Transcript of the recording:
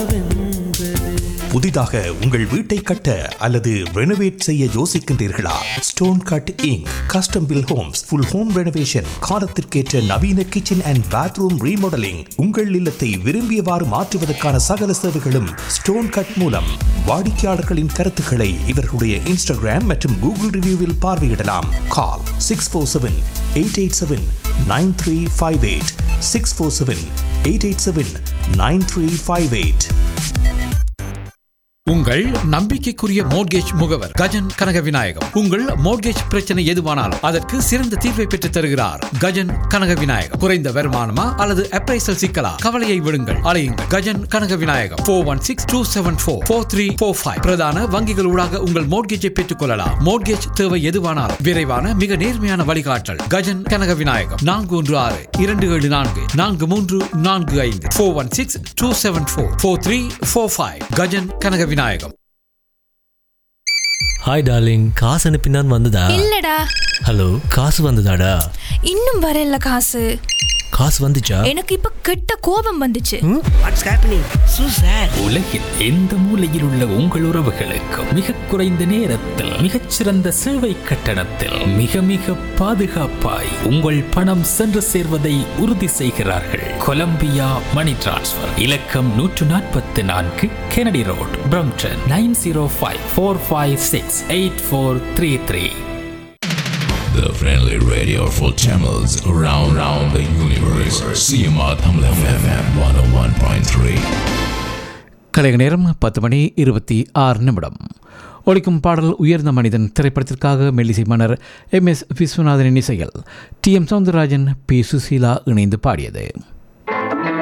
புதிதாக உங்கள் வீட்டை கட்ட அல்லது ரெனோவேட் செய்ய யோசிக்கின்றீர்களா Stone Cut Inc custom build homes full home renovation காலத்திற்கேற்ற நவீன கிச்சன் அண்ட் பாத்ரூம் ரீமாடலிங் உங்கள் இல்லத்தை விரும்பியவாறு மாற்றுவதற்கான சகல சேவைகளும் ஸ்டோன் கட் மூலம் வாடிக்கையாளர்களின் கருத்துக்களை இவர்களுடைய இன்ஸ்டாகிராம் மற்றும் கூகுள் ரிவ்யூவில் பார்வையிடலாம் call six four seven eight eight seven nine three five eight six four seven eight eight seven nine three five eight உங்கள் நம்பிக்கைக்குரிய மோட்கேஜ் முகவர் கஜன் கனக விநாயகம் உங்கள் மோட்கேஜ் பிரச்சனை எதுவானாலும் அதற்கு சிறந்த தீர்வை பெற்றுத் தருகிறார் கஜன் கனக விநாயகம் குறைந்த வருமானமா அல்லது அப்ரைசல் சிக்கலா கவலையை விடுங்கள் அலையுங்கள் Gajan Kanaga Vinayagam four one six two seven four four three four five பிரதான வங்கிகள் ஊடாக உங்கள் மோட்கேஜை பெற்றுக் கொள்ளலாம் மோட்கேஜ் தேவை எதுவானாலும் விரைவான மிக நேர்மையான வழிகாட்டல் கஜன் கனக விநாயகம் நான்கு ஒன்று ஆறு இரண்டு ஏழு நான்கு நான்கு மூன்று நான்கு ஐந்து four one six two seven four four three four five Gajan Kanaga Vinayagam hi darling காசு அனுப்பினான் வந்ததா இல்லடா ஹலோ காசு வந்ததாடா இன்னும் வரல காசு காசு வந்துச்சா எனக்கு இப்ப கெட்ட கோபம் வந்துச்சு வாட்ஸ் ஹேப்பனிங் சூ சார் உலகில் எந்த மூலையில் உள்ள உங்கள் உறவுகளுக்கும் மிக குறைந்த நேரத்தில் மிகச்சிறந்த சேவை கட்டணத்தில் மிக மிக பாதுகாப்பாய் உங்கள் பணம் சென்று சேர்வதை உறுதி செய்கிறார்கள் கொலம்பியா மணி டிரான்ஸ்ஃபர் இலக்கம் நூற்று நாற்பத்தி நான்கு Kennedy road Brampton nine zero five four five six eight four three three The friendly radio for channels around, around the universe. CMR Tamil FM 101.3. கலைக நேரம் பத்து மணி இருபத்தி ஆறு நிமிடம் ஒழிக்கும் பாடல் உயர்ந்த மனிதன் திரைப்படத்திற்காக மெல்லிசை மன்னர் எம் எஸ் விஸ்வநாதனின் இசையில் T M Soundararajan P Susheela இணைந்து பாடியது